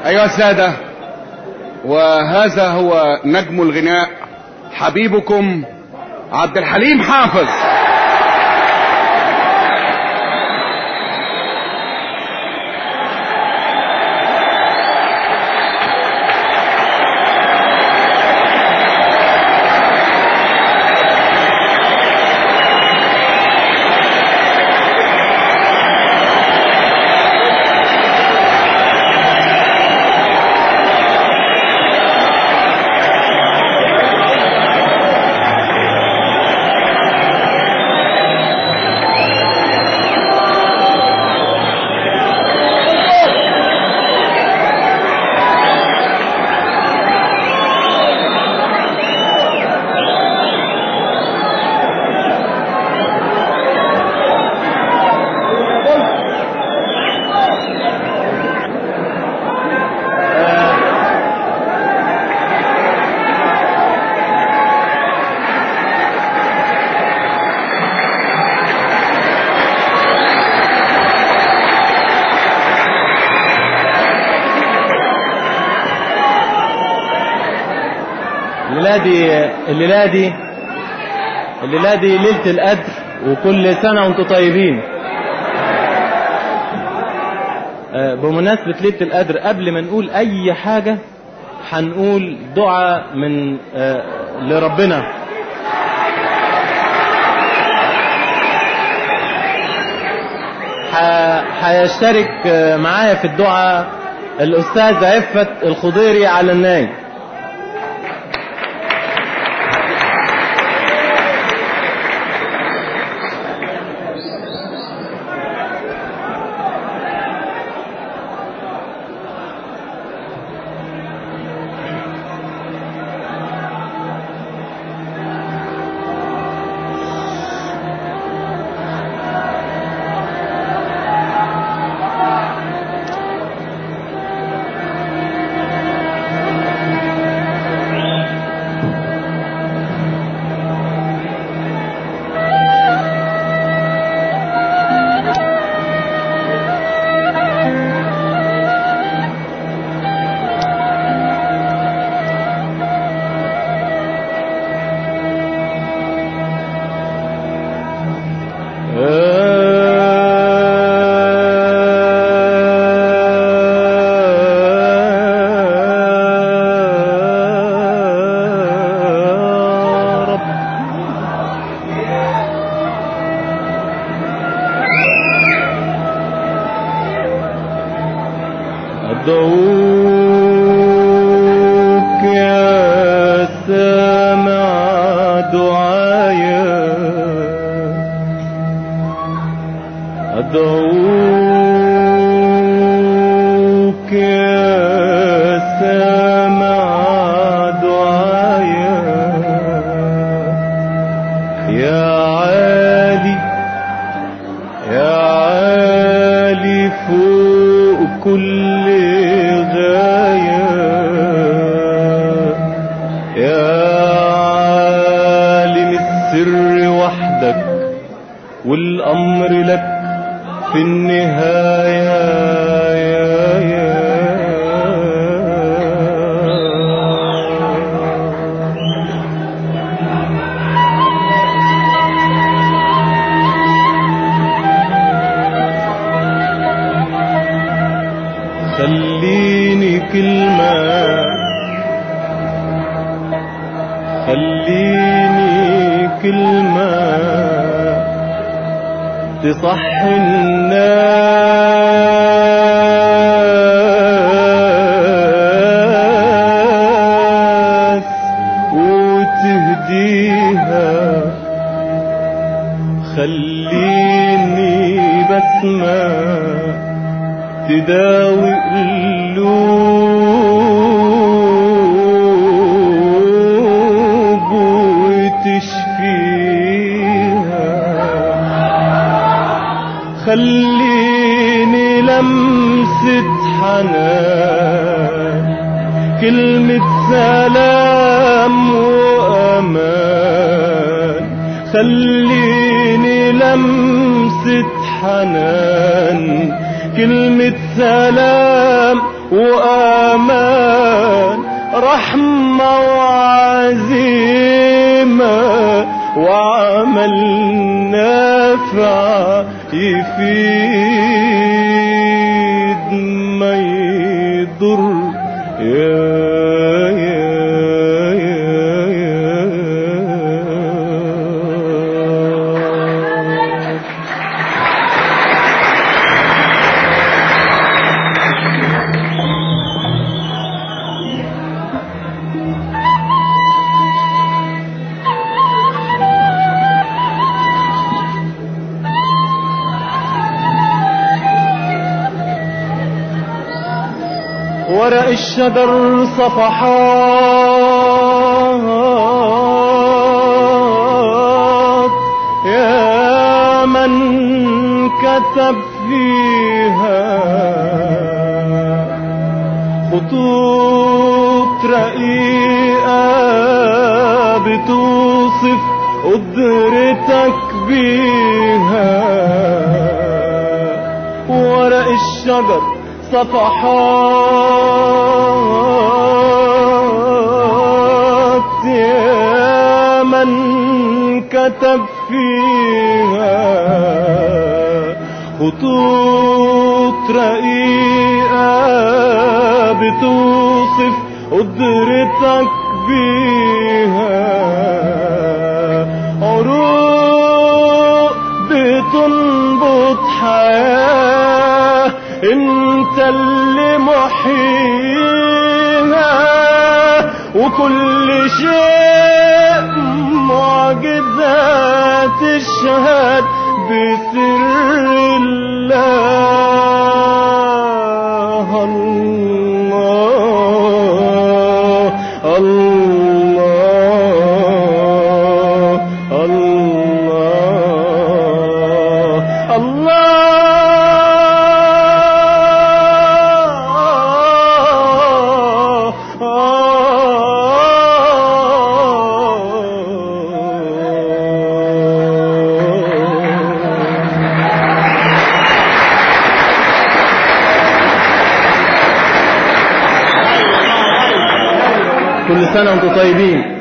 أيها السادة وهذا هو نجم الغناء حبيبكم عبد الحليم حافظ الليلة دي الليلة دي الليلة دي ليلة القدر وكل سنة وانتم طيبين آه، بمناسبة ليلة القدر قبل ما نقول أي حاجة هنقول دعاء من آه، لربنا ح- هيشترك آه، معايا في الدعاء الأستاذ عفت الخضيري على الناي رب أدعوك يا سامع دعايا أدعوك يا سامع دعايا يا عالي يا عالي فوق كل غاية يا عالم السر وحدك والأمر لك في النهاية يا يا خليني كلمة خليني كلمة تصحي الناس وتهديها خليني بسمع تداوي القلوب وتشفيها خليني لمسة حنان كلمة سلام وأمان خليني لمسة حنان كلمة سلام وأمان رحمة وعزيمة وعمل نافع يفيد ما يضر يا يا يا يا ورق الشجر صفحات يا من كتب فيها خطوط رقيقة بتوصف قدرتك بيها ورق الشجر صفحات يا من كتب فيها خطوط رقيقة بتوصف قدرتك بيها عروق بتنبض حياة انت اللي محييها وكل شيء معجزات تشهد بسر الله الله الله الله الله كل سنة وانتم طيبين